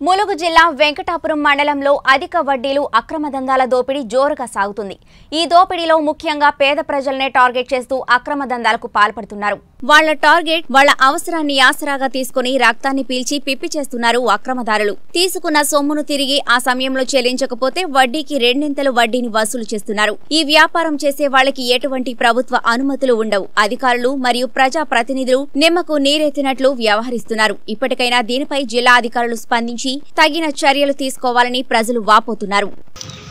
ములుగు జిల్లా వెంకటాపురం మండలంలో అధిక వడ్డీలు అక్రమ దందాల దోపిడీ జోరుగా సాగుతుంది ఈ దోపిడీలో ముఖ్యంగా పేద ప్రజలనే టార్గెట్ చేస్తూ అక్రమ దందాలకు పాల్పడుతున్నారు వాళ్ల టార్గెట్ వాళ్ల అవసరాన్ని ఆసరాగా తీసుకుని రక్తాన్ని పీల్చి పిప్పి చేస్తున్నారు అక్రమదారులు తీసుకున్న సొమ్మును తిరిగి ఆ సమయంలో చెల్లించకపోతే వడ్డీకి రెండింతలు వడ్డీని వసూలు చేస్తున్నారు ఈ వ్యాపారం చేసే వాళ్ళకి ఎటువంటి ప్రభుత్వ అనుమతులు ఉండవు అధికారులు మరియు ప్రజా ప్రతినిధులు నిమ్మకు నీరెత్తినట్లు వ్యవహరిస్తున్నారు ఇప్పటికైనా దీనిపై జిల్లా అధికారులు స్పందించి తగిన చర్యలు తీసుకోవాలని ప్రజలు వాపోతున్నారు